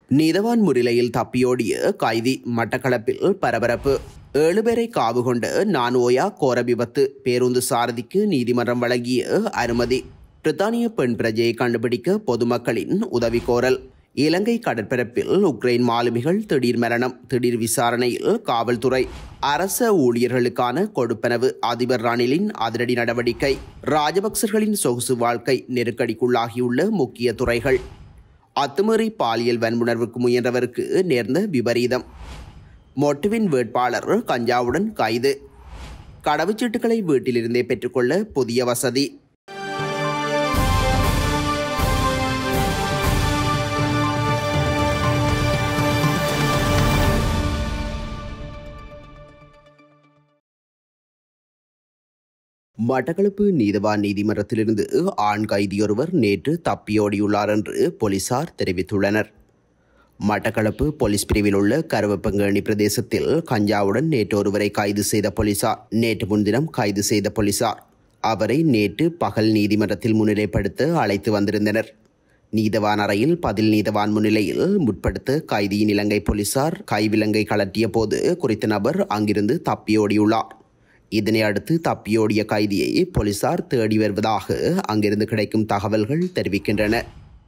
நீதவான் முன்னிலையில் தப்பியோடிய கைதி மட்டக்களப்பில் பரபரப்பு ஏழு பேரை காவு கொண்ட நானோயா கோர விபத்து பேருந்து சாரதிக்கு நீதிமன்றம் வழங்கிய அனுமதி பிரித்தானிய பெண் பிரஜையை கண்டுபிடிக்க பொதுமக்களின் உதவி கோரல் இலங்கை கடற்பரப்பில் உக்ரைன் மாலுமிகள் திடீர் மரணம் திடீர் விசாரணையில் காவல்துறை அரச ஊழியர்களுக்கான கொடுப்பனவு அதிபர் ரணிலின் அதிரடி நடவடிக்கை ராஜபக்சர்களின் சொகுசு வாழ்க்கை நெருக்கடிக்குள்ளாகியுள்ள முக்கிய துறைகள் அத்துமீறி பாலியல் வன்முணர்வுக்கு முயன்றவருக்கு நேர்ந்த விபரீதம் மொட்டுவின் வேட்பாளர் கஞ்சாவுடன் கைது கடவுச்சீட்டுகளை வீட்டிலிருந்தே பெற்றுக்கொள்ள புதிய வசதி மட்டக்களப்பு நீதவான் நீதிமன்றத்திலிருந்து ஆண் கைதியொருவர் நேற்று தப்பியோடியுள்ளார் என்று போலீசார் தெரிவித்துள்ளனர் மட்டக்களப்பு போலீஸ் பிரிவில் உள்ள கருவப்பங்கேணி பிரதேசத்தில் கஞ்சாவுடன் நேற்று ஒருவரை கைது செய்த போலீசார் நேற்று முன்தினம் கைது செய்த போலீசார் அவரை நேற்று பகல் நீதிமன்றத்தில் முன்னிலைப்படுத்த அழைத்து வந்திருந்தனர் நீதவான் அறையில் பதில் நீதவான் முன்னிலையில் முற்படுத்த கைதியின் இலங்கை போலீசார் கைவிலங்கை கலட்டிய போது குறித்த நபர் அங்கிருந்து தப்பியோடியுள்ளார் இதனை அடுத்து தப்பியோடிய கைதியை போலீசார் தேடி வருவதாக அங்கிருந்து கிடைக்கும் தகவல்கள் தெரிவிக்கின்றன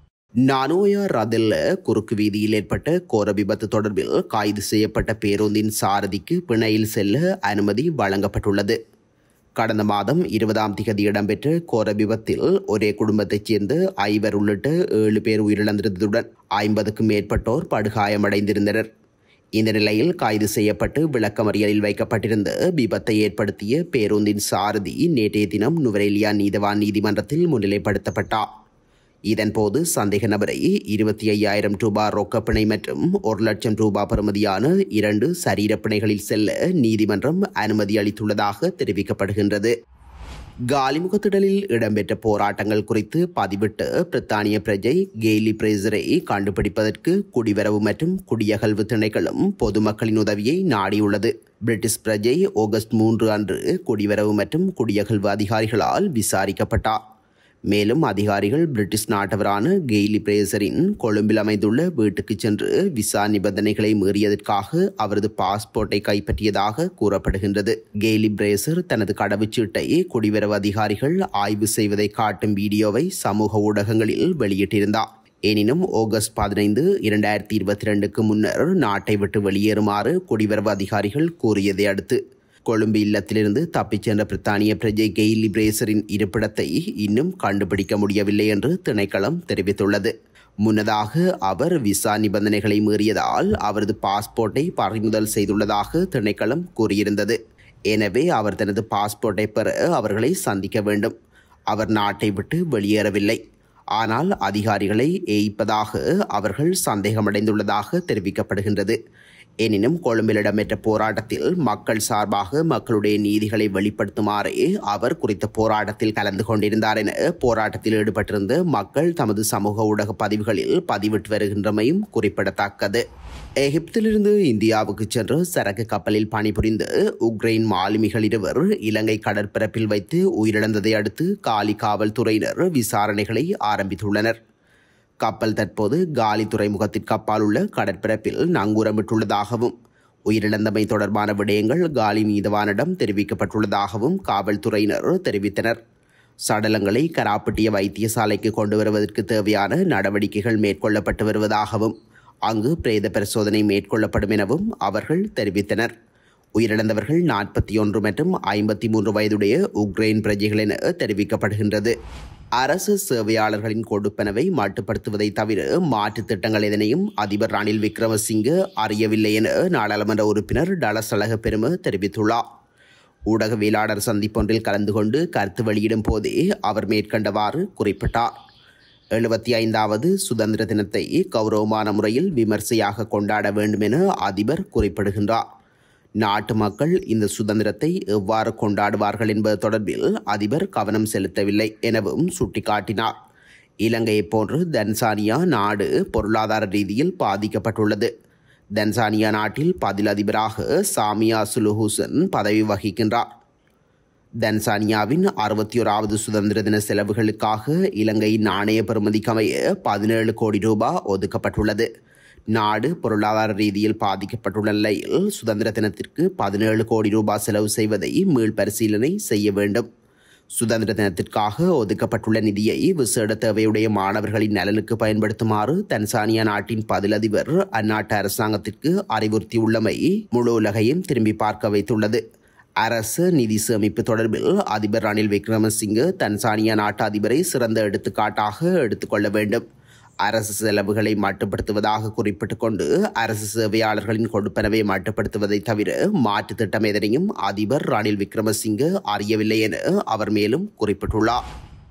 நானோயா ரதில்ல குறுக்கு வீதியில் ஏற்பட்ட கோர விபத்து தொடர்பில் கைது செய்யப்பட்ட பேருந்தின் சாரதிக்கு பிணையில் செல்ல அனுமதி வழங்கப்பட்டுள்ளது கடந்த மாதம் இருபதாம் திகதி இடம்பெற்ற கோர விபத்தில் ஒரே குடும்பத்தைச் சேர்ந்த ஐவர் உள்ளிட்ட ஏழு பேர் உயிரிழந்திருந்ததுடன் ஐம்பதுக்கும் மேற்பட்டோர் படுகாயமடைந்திருந்தனர் இந்த நிலையில் கைது செய்யப்பட்டு விளக்கமறியலில் வைக்கப்பட்டிருந்த விபத்தை ஏற்படுத்திய பேருந்தின் சாரதி நேற்றைய தினம் நுவரேலியா நீதவான் நீதிமன்றத்தில் முன்னிலைப்படுத்தப்பட்டார் இதன்போது சந்தேக நபரை இருபத்தி ஐயாயிரம் ரூபாய் ரொக்கப்பிணை மற்றும் ஒரு லட்சம் ரூபாய் பெறுமதியான இரண்டு சரீரப்பிணைகளில் செல்ல நீதிமன்றம் அனுமதி அளித்துள்ளதாக தெரிவிக்கப்படுகின்றது காலிமுகத்திடலில் இடம்பெற்ற போராட்டங்கள் குறித்து பதிவிட்ட பிரித்தானிய பிரஜை கெய்லி பிரேசரை கண்டுபிடிப்பதற்கு குடிவரவு மற்றும் குடியகல்வு திணைக்களம் பொதுமக்களின் உதவியை நாடியுள்ளது பிரிட்டிஷ் பிரஜை ஆகஸ்ட் மூன்று அன்று குடிவரவு மற்றும் குடியகல்வு அதிகாரிகளால் விசாரிக்கப்பட்டார் மேலும் அதிகாரிகள் பிரிட்டிஷ் நாட்டவரான கெய்லி பிரேசரின் கொழும்பில் அமைந்துள்ள வீட்டுக்கு சென்று விசா நிபந்தனைகளை மீறியதற்காக அவரது பாஸ்போர்ட்டை கைப்பற்றியதாக கூறப்படுகின்றது கெய்லி பிரேசர் தனது கடவுச்சீட்டை குடிவரவு அதிகாரிகள் ஆய்வு செய்வதை காட்டும் வீடியோவை சமூக ஊடகங்களில் வெளியிட்டிருந்தார் எனினும் ஆகஸ்ட் பதினைந்து இரண்டாயிரத்தி இருபத்தி ரெண்டுக்கு முன்னர் நாட்டை விட்டு வெளியேறுமாறு குடிவரவு அதிகாரிகள் கூறியதை அடுத்து கொழும்பு இல்லத்திலிருந்து தப்பிச் சென்ற பிரித்தானிய பிரஜை கெய்லி பிரேசரின் இருப்பிடத்தை இன்னும் கண்டுபிடிக்க முடியவில்லை என்று திணைக்களம் தெரிவித்துள்ளது முன்னதாக அவர் விசா நிபந்தனைகளை மீறியதால் அவரது பாஸ்போர்ட்டை பறிமுதல் செய்துள்ளதாக திணைக்களம் கூறியிருந்தது எனவே அவர் தனது பாஸ்போர்ட்டை பெற அவர்களை சந்திக்க வேண்டும் அவர் நாட்டை விட்டு வெளியேறவில்லை ஆனால் அதிகாரிகளை ஏய்ப்பதாக அவர்கள் சந்தேகமடைந்துள்ளதாக தெரிவிக்கப்படுகின்றது எனினும் கொழும்பில் இடம்பெற்ற போராட்டத்தில் மக்கள் சார்பாக மக்களுடைய நீதிகளை வெளிப்படுத்துமாறே அவர் குறித்த போராட்டத்தில் கலந்து கொண்டிருந்தார் என போராட்டத்தில் ஈடுபட்டிருந்த மக்கள் தமது சமூக ஊடக பதிவுகளில் பதிவிட்டு வருகின்றமையும் குறிப்பிடத்தக்கது எகிப்திலிருந்து இந்தியாவுக்கு சென்று சரக்கு கப்பலில் பணிபுரிந்த உக்ரைன் மாலுமிகள் இருவர் இலங்கை கடற்பரப்பில் வைத்து உயிரிழந்ததை அடுத்து காலி காவல்துறையினர் விசாரணைகளை ஆரம்பித்துள்ளனர் கப்பல் தற்போது காலி துறைமுகத்திற்கு அப்பால் உள்ள கடற்பரப்பில் நங்கூரமிட்டுள்ளதாகவும் உயிரிழந்தமை தொடர்பான விடயங்கள் காலி நீதவானிடம் தெரிவிக்கப்பட்டுள்ளதாகவும் காவல்துறையினர் தெரிவித்தனர் சடலங்களை கராப்பட்டிய வைத்தியசாலைக்கு கொண்டு வருவதற்கு தேவையான நடவடிக்கைகள் மேற்கொள்ளப்பட்டு வருவதாகவும் அங்கு பிரேத பரிசோதனை மேற்கொள்ளப்படும் எனவும் அவர்கள் தெரிவித்தனர் உயிரிழந்தவர்கள் நாற்பத்தி ஒன்று மற்றும் ஐம்பத்தி மூன்று வயதுடைய உக்ரைன் பிரஜைகள் என தெரிவிக்கப்படுகின்றது அரசு சேவையாளர்களின் கொடுப்பனவை மட்டுப்படுத்துவதை தவிர மாற்றுத் திட்டங்கள் எதனையும் அதிபர் ரணில் விக்ரமசிங்க அறியவில்லை என நாடாளுமன்ற உறுப்பினர் டலசலக பெரும தெரிவித்துள்ளார் ஊடகவியலாளர் சந்திப்பொன்றில் கலந்து கொண்டு கருத்து வெளியிடும் போதே அவர் மேற்கண்டவாறு குறிப்பிட்டார் எழுபத்தி ஐந்தாவது சுதந்திர தினத்தை கௌரவமான முறையில் விமர்சையாக கொண்டாட வேண்டும் என அதிபர் குறிப்பிடுகின்றார் நாட்டு மக்கள் இந்த சுதந்திரத்தை எவ்வாறு கொண்டாடுவார்கள் என்பது தொடர்பில் அதிபர் கவனம் செலுத்தவில்லை எனவும் சுட்டிக்காட்டினார் இலங்கையைப் போன்று தன்சானியா நாடு பொருளாதார ரீதியில் பாதிக்கப்பட்டுள்ளது தன்சானியா நாட்டில் பதில் அதிபராக சாமியா சுலுஹூசன் பதவி வகிக்கின்றார் தன்சானியாவின் அறுபத்தி ஓராவது சுதந்திர தின செலவுகளுக்காக இலங்கையின் நாணய பெறுமதிக்கமைய பதினேழு கோடி ரூபாய் ஒதுக்கப்பட்டுள்ளது நாடு பொருளாதார ரீதியில் பாதிக்கப்பட்டுள்ள நிலையில் சுதந்திர தினத்திற்கு பதினேழு கோடி ரூபாய் செலவு செய்வதை மீள்பரிசீலனை செய்ய வேண்டும் சுதந்திர தினத்திற்காக ஒதுக்கப்பட்டுள்ள நிதியை விசேட தேவையுடைய மாணவர்களின் நலனுக்கு பயன்படுத்துமாறு தன்சானியா நாட்டின் பதிலதிபர் அந்நாட்டு அரசாங்கத்திற்கு அறிவுறுத்தியுள்ளமை முழு உலகையும் திரும்பி பார்க்க வைத்துள்ளது அரசு நிதி சேமிப்பு தொடர்பில் அதிபர் ரணில் விக்ரமசிங்கே தன்சானியா நாட்டு அதிபரை சிறந்த எடுத்துக்காட்டாக எடுத்துக்கொள்ள வேண்டும் அரசு செலவுகளை மட்டுப்படுத்துவதாக குறிப்பிட்டுக் கொண்டு அரசு சேவையாளர்களின் கொடுப்பனவை மட்டுப்படுத்துவதை தவிர மாற்று திட்டம் எதனையும் அதிபர் ரணில் விக்ரமசிங்கே அறியவில்லை என அவர் மேலும் குறிப்பிட்டுள்ளார்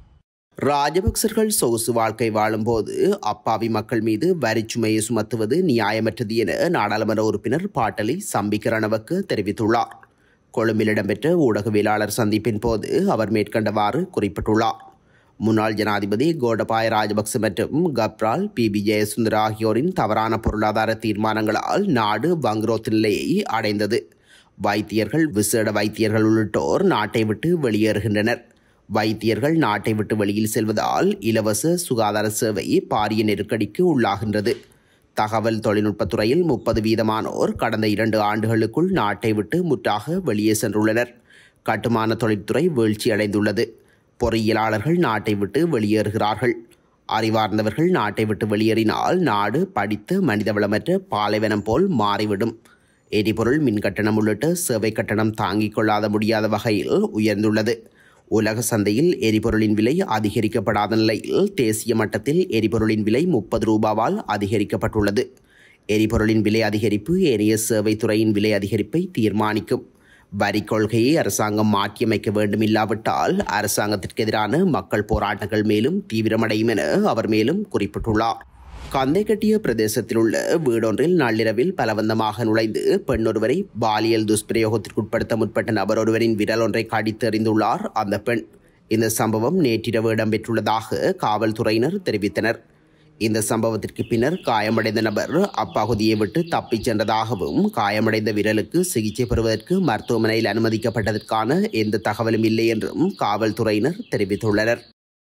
ராஜபக்சர்கள் சொகுசு வாழ்க்கை வாழும்போது அப்பாவி மக்கள் மீது வரிச்சுமையை சுமத்துவது நியாயமற்றது என நாடாளுமன்ற உறுப்பினர் பாட்டலி சம்பிக்கரணவுக்கு தெரிவித்துள்ளார் கொழும்பில் இடம்பெற்ற ஊடகவியலாளர் சந்திப்பின் போது அவர் மேற்கண்டவாறு குறிப்பிட்டுள்ளார் முன்னாள் ஜனாதிபதி கோடபாய ராஜபக்ச மற்றும் கப்ரால் பி பி ஜெயசுந்தர் ஆகியோரின் தவறான பொருளாதார தீர்மானங்களால் நாடு வங்குரோத் நிலையை அடைந்தது வைத்தியர்கள் விசேட வைத்தியர்கள் உள்ளிட்டோர் நாட்டை விட்டு வெளியேறுகின்றனர் வைத்தியர்கள் நாட்டை விட்டு வெளியில் செல்வதால் இலவச சுகாதார சேவை பாரிய நெருக்கடிக்கு உள்ளாகின்றது தகவல் தொழில்நுட்பத்துறையில் முப்பது வீதமானோர் கடந்த இரண்டு ஆண்டுகளுக்குள் நாட்டை விட்டு முற்றாக வெளியே சென்றுள்ளனர் கட்டுமான தொழில்துறை வீழ்ச்சியடைந்துள்ளது பொறியியலாளர்கள் நாட்டை விட்டு வெளியேறுகிறார்கள் அறிவார்ந்தவர்கள் நாட்டை விட்டு வெளியேறினால் நாடு படித்து மனிதவளமற்ற பாலைவனம் போல் மாறிவிடும் எரிபொருள் மின் கட்டணம் உள்ளிட்ட சேவை கட்டணம் தாங்கிக் கொள்ளாத முடியாத வகையில் உயர்ந்துள்ளது உலக சந்தையில் எரிபொருளின் விலை அதிகரிக்கப்படாத நிலையில் தேசிய மட்டத்தில் எரிபொருளின் விலை முப்பது ரூபாவால் அதிகரிக்கப்பட்டுள்ளது எரிபொருளின் விலை அதிகரிப்பு ஏனைய சேவைத்துறையின் விலை அதிகரிப்பை தீர்மானிக்கும் வரி கொள்கையை அரசாங்கம் மாற்றியமைக்க வேண்டும் இல்லாவிட்டால் அரசாங்கத்திற்கு எதிரான மக்கள் போராட்டங்கள் மேலும் தீவிரமடையும் என அவர் மேலும் குறிப்பிட்டுள்ளார் கந்தைக்கட்டிய பிரதேசத்தில் உள்ள வீடொன்றில் நள்ளிரவில் பலவந்தமாக நுழைந்து பெண்ணொருவரை பாலியல் துஷ்பிரயோகத்திற்குட்படுத்த முற்பட்ட நபர் ஒருவரின் விரல் ஒன்றை கடித்தெறிந்துள்ளார் அந்த பெண் இந்த சம்பவம் நேற்றிரவு இடம்பெற்றுள்ளதாக காவல்துறையினர் தெரிவித்தனர் இந்த சம்பவத்திற்கு பின்னர் காயமடைந்த நபர் அப்பகுதியை விட்டு தப்பிச் சென்றதாகவும் காயமடைந்த விரலுக்கு சிகிச்சை பெறுவதற்கு மருத்துவமனையில் அனுமதிக்கப்பட்டதற்கான எந்த தகவலும் இல்லை என்றும் காவல்துறையினர் தெரிவித்துள்ளனர்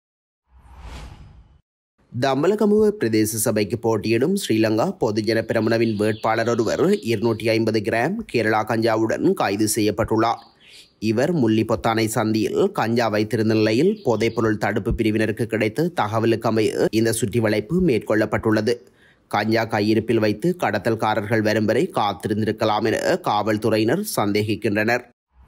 தம்பலகமுவ பிரதேச சபைக்கு போட்டியிடும் ஸ்ரீலங்கா பொதுஜன பிரமுனவின் வேட்பாளர் ஒருவர் இருநூற்றி ஐம்பது கிராம் கேரளா கஞ்சாவுடன் கைது செய்யப்பட்டுள்ளார் இவர் முல்லிப்பொத்தானை சந்தியில் கஞ்சா வைத்திருந்த நிலையில் போதைப்பொருள் தடுப்பு பிரிவினருக்கு கிடைத்த தகவலுக்கு அமைய இந்த சுற்றி வளைப்பு மேற்கொள்ளப்பட்டுள்ளது கஞ்சா கையிருப்பில் வைத்து கடத்தல்காரர்கள் வரும் வரை காத்திருந்திருக்கலாம் என காவல்துறையினர் சந்தேகிக்கின்றனர்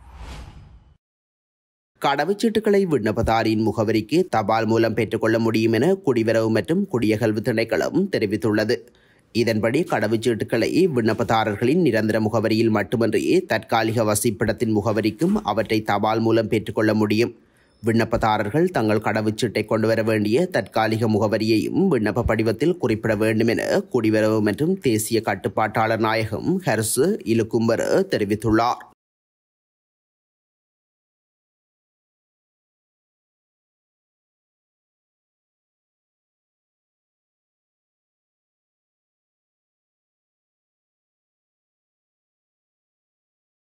கடவுச்சீட்டுகளை விண்ணப்பதாரியின் முகவரிக்கு தபால் மூலம் பெற்றுக்கொள்ள முடியும் என குடிவரவு மற்றும் குடியகல்வு திணைக்களம் தெரிவித்துள்ளது இதன்படி கடவுச்சீட்டுகளை விண்ணப்பதாரர்களின் நிரந்தர முகவரியில் மட்டுமன்றி தற்காலிக வசிப்பிடத்தின் முகவரிக்கும் அவற்றை தபால் மூலம் பெற்றுக்கொள்ள முடியும் விண்ணப்பதாரர்கள் தங்கள் கடவுச்சீட்டை கொண்டு வர வேண்டிய தற்காலிக முகவரியையும் விண்ணப்ப படிவத்தில் குறிப்பிட வேண்டும் என குடிவரவு மற்றும் தேசிய கட்டுப்பாட்டாளர் நாயகம் ஹர்சு இலுக்கும்பர் தெரிவித்துள்ளார்